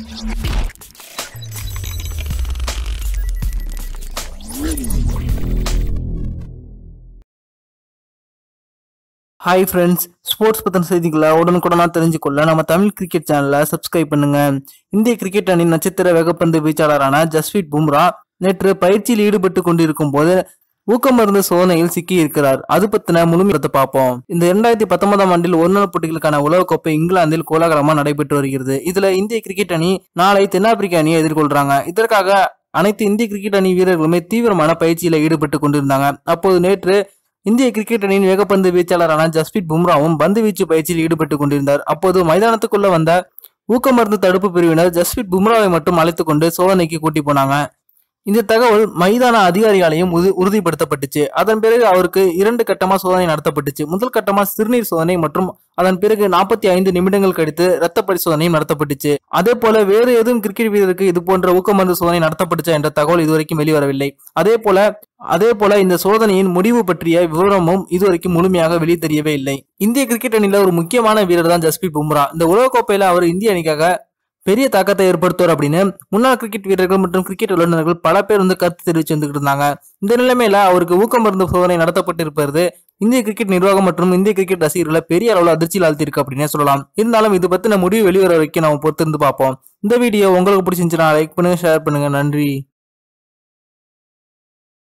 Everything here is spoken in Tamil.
ஹாய் ஃப்ரெண்ட்ஸ் ஸ்போர்ட்ஸ் பற்றின செய்திகளை உடனுக்குடனா தெரிஞ்சுக்கொள்ள நம்ம தமிழ் கிரிக்கெட் சேனலை சப்ஸ்கிரைப் பண்ணுங்க இந்திய கிரிக்கெட் அணியின் நட்சத்திர வேகப்பந்து வீச்சாளரான ஜஸ்வீத் பும்ரா நேற்று பயிற்சியில் ஈடுபட்டு கொண்டிருக்கும் போது ஊக்கமருந்து சோதனையில் சிக்கி இருக்கிறார் அது பத்தின முழுமையத்தை பார்ப்போம் இந்த இரண்டாயிரத்தி பத்தொன்பதாம் ஆண்டில் ஒருநாள் போட்டிகளுக்கான உலகக்கோப்பை இங்கிலாந்தில் கோலாகலமா நடைபெற்று வருகிறது இதுல இந்திய கிரிக்கெட் அணி நாளை தென்னாப்பிரிக்க அணியை எதிர்கொள்றாங்க இதற்காக அனைத்து இந்திய கிரிக்கெட் அணி வீரர்களுமே தீவிரமான பயிற்சியில ஈடுபட்டு கொண்டிருந்தாங்க அப்போது நேற்று இந்திய கிரிக்கெட் அணியின் வேகப்பந்து வீச்சாளரான ஜஸ்பித் பும்ராவும் பந்து வீச்சு பயிற்சியில் ஈடுபட்டு கொண்டிருந்தார் அப்போது மைதானத்துக்குள்ள வந்த ஊக்கமருந்து தடுப்பு பிரிவினர் ஜஸ்பித் பும்ராவை மட்டும் அழைத்து கொண்டு சோதனைக்கு கூட்டி போனாங்க இந்த தகவல் மைதான அதிகாரிகளாலையும் உறு- உறுதிப்படுத்தப்பட்டுச்சு அதன் பிறகு அவருக்கு இரண்டு கட்டமா சோதனை நடத்தப்பட்டுச்சு முதல் கட்டமா சிறுநீர் சோதனை மற்றும் அதன் பிறகு நாற்பத்தி ஐந்து நிமிடங்கள் கழித்து ரத்த பரிசோதனையும் நடத்தப்பட்டுச்சு அதே போல வேறு எதுவும் கிரிக்கெட் வீரருக்கு இது போன்ற ஊக்கமருந்து சோதனை நடத்தப்பட்டுச்சா என்ற தகவல் இதுவரைக்கும் வெளிவரவில்லை அதே போல அதே போல இந்த சோதனையின் முடிவு பற்றிய விவரமும் இதுவரைக்கும் முழுமையாக வெளியே தெரியவே இல்லை இந்திய கிரிக்கெட் அணியில ஒரு முக்கியமான வீரர் தான் ஜஸ்பித் பும்ரா இந்த உலகக்கோப்பையில அவர் இந்திய அணிக்காக பெரிய தாக்கத்தை ஏற்படுத்துவார் அப்படின்னு முன்னாள் கிரிக்கெட் வீரர்கள் மற்றும் கிரிக்கெட் வல்லுநர்கள் பல பேர் வந்து கருத்து தெரிவிச்சு வந்துகிட்டு இருந்தாங்க இந்த நிலைமையில அவருக்கு ஊக்கம் மருந்து சோதனை நடத்தப்பட்டிருப்பது இந்திய கிரிக்கெட் நிர்வாகம் மற்றும் இந்திய கிரிக்கெட் ரசிகர்களை பெரிய அளவில் அதிர்ச்சியில் ஆழ்த்திருக்கு அப்படின்னே சொல்லலாம் இருந்தாலும் இது பத்தின முடிவு வெளிவர வரைக்கும் நம்ம பொறுத்திருந்து பார்ப்போம் இந்த வீடியோ உங்களுக்கு பிடிச்சிருந்துச்சுன்னா லைக் பண்ணுங்க ஷேர் பண்ணுங்க நன்றி